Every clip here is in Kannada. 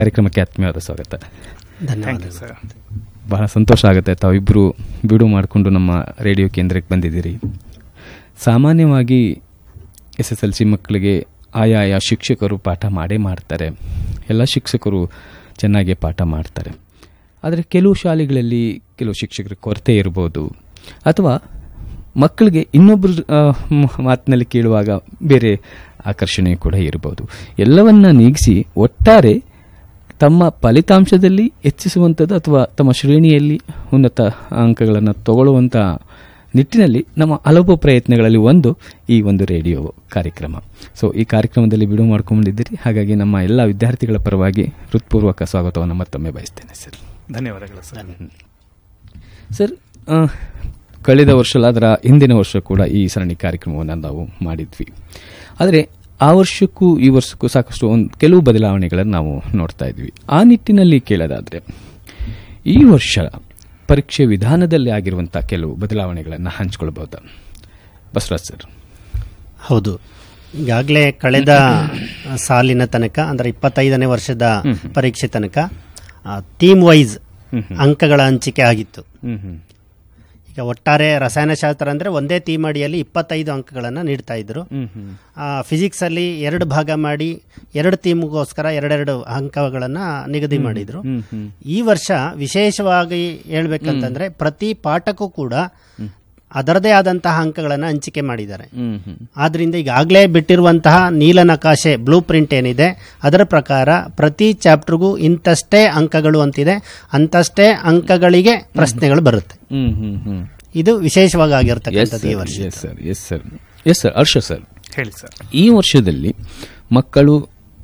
ಕಾರ್ಯಕ್ರಮಕ್ಕೆ ಆತ್ಮೀಯವಾದ ಸ್ವಾಗತ ಥ್ಯಾಂಕ್ ಯು ಸರ್ ಬಹಳ ಸಂತೋಷ ಆಗುತ್ತೆ ತಾವಿಬ್ಬರು ಬಿಡು ಮಾಡಿಕೊಂಡು ನಮ್ಮ ರೇಡಿಯೋ ಕೇಂದ್ರಕ್ಕೆ ಬಂದಿದ್ದೀರಿ ಸಾಮಾನ್ಯವಾಗಿ ಎಸ್ ಎಸ್ ಎಲ್ ಸಿ ಮಕ್ಕಳಿಗೆ ಆಯಾ ಶಿಕ್ಷಕರು ಪಾಠ ಮಾಡೇ ಮಾಡ್ತಾರೆ ಎಲ್ಲ ಶಿಕ್ಷಕರು ಚೆನ್ನಾಗಿ ಪಾಠ ಮಾಡ್ತಾರೆ ಆದರೆ ಕೆಲವು ಶಾಲೆಗಳಲ್ಲಿ ಕೆಲವು ಶಿಕ್ಷಕರ ಕೊರತೆ ಇರ್ಬೋದು ಅಥವಾ ಮಕ್ಕಳಿಗೆ ಇನ್ನೊಬ್ಬರ ಮಾತಿನಲ್ಲಿ ಕೇಳುವಾಗ ಬೇರೆ ಆಕರ್ಷಣೆ ಕೂಡ ಇರ್ಬೋದು ಎಲ್ಲವನ್ನ ನೀಗಿಸಿ ಒಟ್ಟಾರೆ ತಮ್ಮ ಫಲಿತಾಂಶದಲ್ಲಿ ಹೆಚ್ಚಿಸುವಂಥದ್ದು ಅಥವಾ ತಮ್ಮ ಶ್ರೇಣಿಯಲ್ಲಿ ಉನ್ನತ ಅಂಕಗಳನ್ನು ತಗೊಳ್ಳುವಂಥ ನಿಟ್ಟಿನಲ್ಲಿ ನಮ್ಮ ಹಲವು ಪ್ರಯತ್ನಗಳಲ್ಲಿ ಒಂದು ಈ ಒಂದು ರೇಡಿಯೋ ಕಾರ್ಯಕ್ರಮ ಸೊ ಈ ಕಾರ್ಯಕ್ರಮದಲ್ಲಿ ಬಿಡುವು ಮಾಡ್ಕೊಂಡಿದ್ದೀರಿ ಹಾಗಾಗಿ ನಮ್ಮ ಎಲ್ಲ ವಿದ್ಯಾರ್ಥಿಗಳ ಪರವಾಗಿ ಹೃತ್ಪೂರ್ವಕ ಸ್ವಾಗತವನ್ನು ಮತ್ತೊಮ್ಮೆ ಬಯಸ್ತೇನೆ ಸರ್ ಧನ್ಯವಾದಗಳು ಸರ್ ಸರ್ ಆ, ಕಳೆದ ವರ್ಷ ಅಲ್ಲ ಅದರ ಹಿಂದಿನ ವರ್ಷ ಕೂಡ ಈ ಸರಣಿ ಕಾರ್ಯಕ್ರಮವನ್ನು ನಾವು ಮಾಡಿದ್ವಿ ಆದರೆ ಆ ವರ್ಷಕ್ಕೂ ಈ ವರ್ಷಕ್ಕೂ ಸಾಕಷ್ಟು ಒಂದು ಕೆಲವು ಬದಲಾವಣೆಗಳನ್ನು ನಾವು ನೋಡ್ತಾ ಇದ್ವಿ ಆ ನಿಟ್ಟಿನಲ್ಲಿ ಕೇಳೋದಾದರೆ ಈ ವರ್ಷ ಪರೀಕ್ಷೆ ವಿಧಾನದಲ್ಲಿ ಆಗಿರುವಂಥ ಕೆಲವು ಬದಲಾವಣೆಗಳನ್ನು ಹಂಚ್ಕೊಳ್ಬೋದಾ ಬಸವರಾಜ್ ಸರ್ ಹೌದು ಈಗಾಗಲೇ ಕಳೆದ ಸಾಲಿನ ತನಕ ಅಂದ್ರೆ ಇಪ್ಪತ್ತೈದನೇ ವರ್ಷದ ಪರೀಕ್ಷೆ ತನಕ ಥೀಮ್ ವೈಸ್ ಅಂಕಗಳ ಹಂಚಿಕೆ ಆಗಿತ್ತು ಹ್ಮ್ ಹ್ಮ್ ಈಗ ಒಟ್ಟಾರೆ ರಸಾಯನಶಾಸ್ತ್ರ ಅಂದ್ರೆ ಒಂದೇ ಥೀಮ್ ಅಡಿಯಲ್ಲಿ ಇಪ್ಪತ್ತೈದು ಅಂಕಗಳನ್ನು ನೀಡ್ತಾ ಇದ್ರು ಹ್ಮ್ ಹ್ಮ್ ಫಿಸಿಕ್ಸ್ ಅಲ್ಲಿ ಎರಡು ಭಾಗ ಮಾಡಿ ಎರಡು ಥೀಮ್ಗೋಸ್ಕರ ಎರಡೆರಡು ಅಂಕಗಳನ್ನು ನಿಗದಿ ಮಾಡಿದ್ರು ಹ್ಮ್ ಹ್ಮ್ ಈ ವರ್ಷ ವಿಶೇಷವಾಗಿ ಹೇಳ್ಬೇಕಂತಂದ್ರೆ ಪ್ರತಿ ಪಾಠಕ್ಕೂ ಕೂಡ ಅದರದೇ ಆದಂತಹ ಅಂಕಗಳನ್ನು ಹಂಚಿಕೆ ಮಾಡಿದ್ದಾರೆ ಹ್ಮ್ ಹ್ಮ್ ಆದ್ರಿಂದ ಈಗಾಗಲೇ ಬಿಟ್ಟಿರುವಂತಹ ನೀಲನಕಾಶೆ ಬ್ಲೂ ಪ್ರಿಂಟ್ ಏನಿದೆ ಅದರ ಪ್ರಕಾರ ಪ್ರತಿ ಚಾಪ್ಟರ್ಗೂ ಇಂತಷ್ಟೇ ಅಂಕಗಳು ಅಂತಿದೆ ಅಂತಷ್ಟೇ ಅಂಕಗಳಿಗೆ ಪ್ರಶ್ನೆಗಳು ಬರುತ್ತೆ ಹ್ಮ್ ಹ್ಮ್ ಹ್ಮ್ ಇದು ವಿಶೇಷವಾಗಿ ಎಸ್ ಆಗಿರ್ತಕ್ಕಂಥದ್ದು ಈ ಸರ್ ವರ್ಷ yes sir yes sir yes sir Harsha sir ಹೇಳಿ ಸರ್ ಈ ವರ್ಷದಲ್ಲಿ ಮಕ್ಕಳು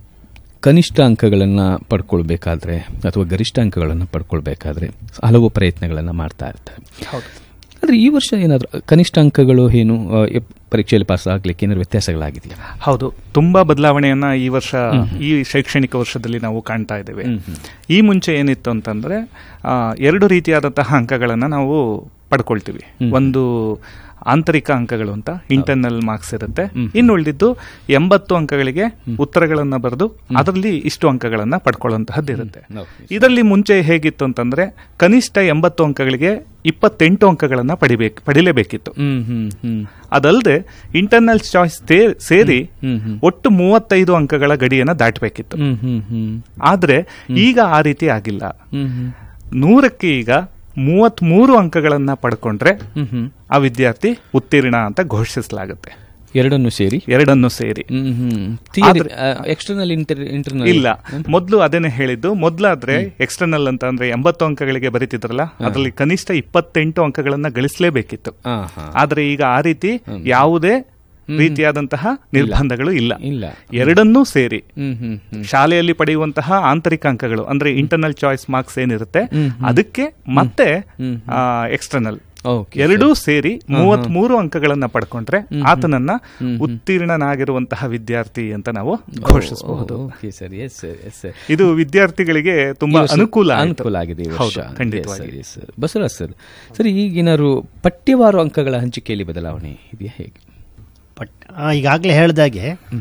ಕನಿಷ್ಠ ಅಂಕಗಳನ್ನು ಪಡ್ಕೊಳ್ಬೇಕಾದ್ರೆ ಅಥವಾ ಗರಿಷ್ಠ ಅಂಕಗಳನ್ನು ಪಡ್ಕೊಳ್ಬೇಕಾದ್ರೆ ಹಲವು ಪ್ರಯತ್ನಗಳನ್ನು ಮಾಡ್ತಾ ಇರ್ತಾರೆ ಹೌದು ಆದರೆ ಈ ವರ್ಷ ಏನಾದರೂ ಕನಿಷ್ಠ ಅಂಕಗಳು ಏನು ಆ, ಎಪ್- ಪರೀಕ್ಷೆಯಲ್ಲಿ ಪಾಸ್ ಆಗ್ಲಿಕ್ಕೆ ಏನಾದ್ರು ವ್ಯತ್ಯಾಸಗಳಾಗಿದೆಯಾ ಹೌದು ತುಂಬಾ ಬದಲಾವಣೆಯನ್ನ ಈ ವರ್ಷ ಈ ಶೈಕ್ಷಣಿಕ ವರ್ಷದಲ್ಲಿ ನಾವು ಕಾಣ್ತಾ ಇದ್ದೇವೆ ಈ ಮುಂಚೆ ಏನಿತ್ತು ಅಂತಂದ್ರೆ ಆ, ಎರಡು ರೀತಿಯಾದಂತಹ ಅಂಕಗಳನ್ನ ನಾವು ಪಡ್ಕೊಳ್ತೀವಿ ಒಂದು ಆಂತರಿಕ ಅಂಕಗಳು ಅಂತ ಇಂಟರ್ನಲ್ ಮಾರ್ಕ್ಸ್ ಇರುತ್ತೆ ಇನ್ನು ಉಳಿದಿದ್ದು ಎಂಬತ್ತು ಅಂಕಗಳಿಗೆ ಉತ್ತರಗಳನ್ನ ಬರೆದು ಅದರಲ್ಲಿ ಇಷ್ಟು ಅಂಕಗಳನ್ನ ಪಡ್ಕೊಳ್ಳುವಂತಹದ್ದು ಇರುತ್ತೆ ಇದರಲ್ಲಿ ಮುಂಚೆ ಹೇಗಿತ್ತು ಅಂತಂದ್ರೆ ಕನಿಷ್ಠ ಎಂಬತ್ತು ಅಂಕಗಳಿಗೆ ಇಪ್ಪತ್ತೆಂಟು ಅಂಕಗಳನ್ನ ಪಡಿಬೇಕು ಪಡಿಲೇಬೇಕಿತ್ತು ಹ್ಮ್ ಹ್ಮ್ ಹ್ಮ್ ಅದಲ್ಲದೆ ಇಂಟರ್ನಲ್ ಚಾಯ್ಸ್ ಸೇರಿ ಹ್ಮ್ ಹ್ಮ್ ಒಟ್ಟು ಮೂವತ್ತೈದು ಅಂಕಗಳ ಗಡಿಯನ್ನ ದಾಟಬೇಕಿತ್ತು ಹ್ಮ್ ಹ್ಮ್ ಹ್ಮ್ ಆದ್ರೆ ಈಗ ಆ ರೀತಿ ಆಗಿಲ್ಲ ಹ್ಮ್ ಹ್ಮ್ ನೂರಕ್ಕೆ ಈಗ ಮೂವತ್ಮೂರು ಅಂಕಗಳನ್ನ ಪಡ್ಕೊಂಡ್ರೆ ಹ್ಮ್ ಹ್ಮ್ ಆ ವಿದ್ಯಾರ್ಥಿ ಉತ್ತೀರ್ಣ ಅಂತ ಘೋಷಿಸಲಾಗುತ್ತೆ ಎರಡನ್ನು ಸೇರಿ ಎರಡನ್ನೂ ಸೇರಿ ಹ್ಮ್ ಹ್ಮ್ ಆದ್ರೆ- ಎಕ್ಸ್ಟರ್ನಲ್ ಇಂಟರ್ ಇಂಟರ್ನಲ್ ಇಲ್ಲ ಮೊದಲು ಅದೇನೆ ಹೇಳಿದ್ದು ಮೊದಲಾದ್ರೆ ಎಕ್ಸ್ಟರ್ನಲ್ ಅಂತ ಅಂದ್ರೆ ಎಂಬತ್ತು ಅಂಕಗಳಿಗೆ ಬರೀತಿದ್ರಲ್ಲ ಅದರಲ್ಲಿ ಕನಿಷ್ಠ ಇಪ್ಪತ್ತೆಂಟು ಅಂಕಗಳನ್ನ ಗಳಿಸಲೇಬೇಕಿತ್ತು ಹಾ ಹಾ ಆದ್ರೆ ಈಗ ಆ ರೀತಿ ಯಾವುದೇ ರೀತಿಯಾದಂತಹ ನಿರ್ಬಂಧಗಳು ಇಲ್ಲ ಇಲ್ಲ ಎರಡನ್ನೂ ಸೇರಿ ಹ್ಮ್ ಹ್ಮ್ ಹ್ಮ್ ಶಾಲೆಯಲ್ಲಿ ಪಡೆಯುವಂತಹ ಆಂತರಿಕ ಅಂಕಗಳು ಅಂದ್ರೆ ಇಂಟರ್ನಲ್ ಚಾಯ್ಸ್ ಮಾರ್ಕ್ಸ್ ಏನಿರುತ್ತೆ ಅದಕ್ಕೆ ಮತ್ತೆ ಎಕ್ಸ್ಟರ್ನಲ್ ಓಕೆ ಎರಡೂ ಸೇರಿ ಮೂವತ್ತ್ ಮೂರು ಅಂಕಗಳನ್ನ ಪಡ್ಕೊಂಡ್ರೆ ಆತನನ್ನ ಉತ್ತೀರ್ಣನಾಗಿರುವಂತಹ ವಿದ್ಯಾರ್ಥಿ ಅಂತ ನಾವು ಘೋಷಿಸಬಹುದು okay sir yes sir yes sir ಇದು ವಿದ್ಯಾರ್ಥಿಗಳಿಗೆ ತುಂಬಾ ಅನುಕೂಲ ಆಯ್ತು. ಅನುಕೂಲ ಆಗಿದೆ ಈ ವರ್ಷ ಹೌದು, ಖಂಡಿತವಾಗಿ Yes, sir, yes, sir. Basavaraj sir sir ಈಗೇನಾದ್ರು ಪಠ್ಯವಾರು ಅಂಕಗಳ ಹಂಚಿಕೆಯಲ್ಲಿ ಬದಲಾವಣೆ ಇದೆಯಾ ಹೇಗೆ ಬಟ್ ಈಗಾಗಲೇ ಹೇಳ್ದಾಗೆ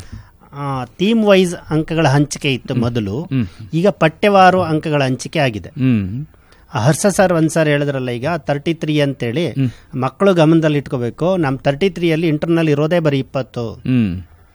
ಥೀಮ್ ವೈಸ್ ಅಂಕಗಳ ಹಂಚಿಕೆ ಇತ್ತು ಮೊದಲು ಈಗ ಪಠ್ಯವಾರು ಅಂಕಗಳ ಹಂಚಿಕೆ ಆಗಿದೆ ಹ್ಮ್ ಆ ಹರ್ಷ ಸರ್ ಒಂದ್ ಸರ್ ಹೇಳಿದ್ರಲ್ಲ ಈಗ ತರ್ಟಿ ತ್ರೀ ಅಂತೇಳಿ ಮಕ್ಕಳು ಗಮನದಲ್ಲಿ ಇಟ್ಕೋಬೇಕು ನಮ್ ತರ್ಟಿ ತ್ರೀಯಲ್ಲಿ ಇಂಟರ್ನಲ್ ಇರೋದೇ ಬರೀ ಇಪ್ಪತ್ತು ಹ್ಮ್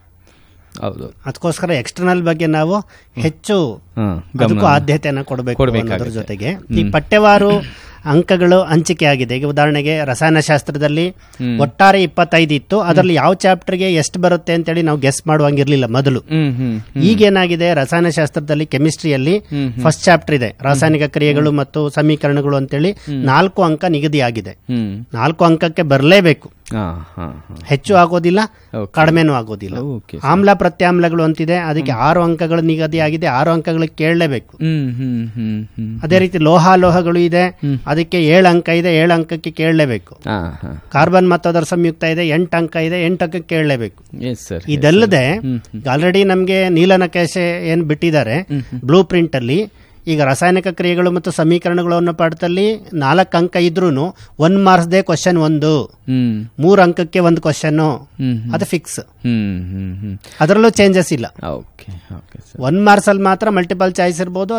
ಹೌದು ಅದಕ್ಕೋಸ್ಕರ ಎಕ್ಸ್ಟರ್ನಲ್ ಬಗ್ಗೆ ನಾವು ಹೆಚ್ಚು ಹಾ, ಅದಕ್ಕೂ ಗಮನ ಆದ್ಯತೆಯನ್ನು ಕೊಡಬೇಕು ಕೊಡ್ಬೇಕಾಗತ್ತೆ. ಅನ್ನೋದ್ರ ಜೊತೆಗೆ ಈ ಪಠ್ಯವಾರು ಅಂಕಗಳು ಹಂಚಿಕೆ ಆಗಿದೆ ಈಗ ಉದಾಹರಣೆಗೆ ರಸಾಯನಶಾಸ್ತ್ರದಲ್ಲಿ ಒಟ್ಟಾರೆ ಇಪ್ಪತ್ತೈದು ಇತ್ತು ಅದರಲ್ಲಿ ಯಾವ ಚಾಪ್ಟರ್ಗೆ ಎಷ್ಟು ಬರುತ್ತೆ ಅಂತೇಳಿ ನಾವು ಗೆಸ್ ಮಾಡುವಂಗಿರ್ಲಿಲ್ಲ ಮೊದಲು ಹ್ಮ್ ಹ್ಮ್ ಈಗೇನಾಗಿದೆ ರಸಾಯನಶಾಸ್ತ್ರದಲ್ಲಿ ಕೆಮಿಸ್ಟ್ರಿಯಲ್ಲಿ ಫಸ್ಟ್ ಚಾಪ್ಟರ್ ಇದೆ ರಾಸಾಯನಿಕ ಕ್ರಿಯೆಗಳು ಮತ್ತು ಸಮೀಕರಣಗಳು ಅಂತೇಳಿ ನಾಲ್ಕು ಅಂಕ ನಿಗದಿ ಆಗಿದೆ ಹ್ಮ್ ನಾಲ್ಕು ಅಂಕಕ್ಕೆ ಬರಲೇಬೇಕು ಹಾ ಹಾ ಹಾ ಹೆಚ್ಚು ಆಗೋದಿಲ್ಲ Okay. ಕಡಿಮೆನೂ ಆಗೋದಿಲ್ಲ ಓಕೆ ಆಮ್ಲ ಪ್ರತ್ಯಾಮ್ಲಗಳು ಅಂತಿದೆ ಅದಕ್ಕೆ ಆರು ಅಂಕಗಳು ನಿಗದಿ ಆಗಿದೆ ಆರು ಅಂಕಗಳಿಗೆ ಕೇಳಲೇಬೇಕು ಹ್ಮ್ ಹ್ಮ್ ಹ್ಮ್ ಹ್ಮ್ ಅದೇ ರೀತಿ ಲೋಹಾಲೋಹಗಳು ಇದೆ ಅದಕ್ಕೆ ಏಳು ಅಂಕ ಇದೆ ಏಳು ಅಂಕಕ್ಕೆ ಕೇಳಲೇಬೇಕು ಹಾ ಹಾ ಕಾರ್ಬನ್ ಮತ್ತು ಅದರ ಸಂಯುಕ್ತ ಇದೆ ಎಂಟು ಅಂಕ ಇದೆ ಎಂಟು ಅಂಕಕ್ಕೆ ಕೇಳಲೇಬೇಕು ಎಸ್ ಸರ್ ಇದಲ್ಲದೆ ಆಲ್ರೆಡಿ ನಮಗೆ ನೀಲನಕಾಶೆ ಏನ್ ಬಿಟ್ಟಿದ್ದಾರೆ ಬ್ಲೂ ಪ್ರಿಂಟ್ ಅಲ್ಲಿ ಈಗ ರಾಸಾಯನಿಕ ಕ್ರಿಯೆಗಳು ಮತ್ತು ಸಮೀಕರಣಗಳು ಅನ್ನೋ ಪಾಠದಲ್ಲಿ ನಾಲ್ಕು ಅಂಕ ಇದ್ರೂ ಒನ್ ಮಾರ್ಕ್ಸ್ದೇ ಕ್ವಶನ್ ಒಂದು ಹ್ಮ್ ಮೂರು ಅಂಕಕ್ಕೆ ಒಂದು ಕ್ವಶನ್ ಹ್ಮ್ ಅದು ಫಿಕ್ಸ್ ಹ್ಮ್ ಹ್ಮ್ ಹ್ಮ್ ಅದರಲ್ಲೂ ಚೇಂಜಸ್ ಇಲ್ಲ okay okay sir one marks ಅಲ್ಲಿ ಮಾತ್ರ ಮಲ್ಟಿಪಲ್ ಚಾಯ್ಸ್ ಇರ್ಬೋದು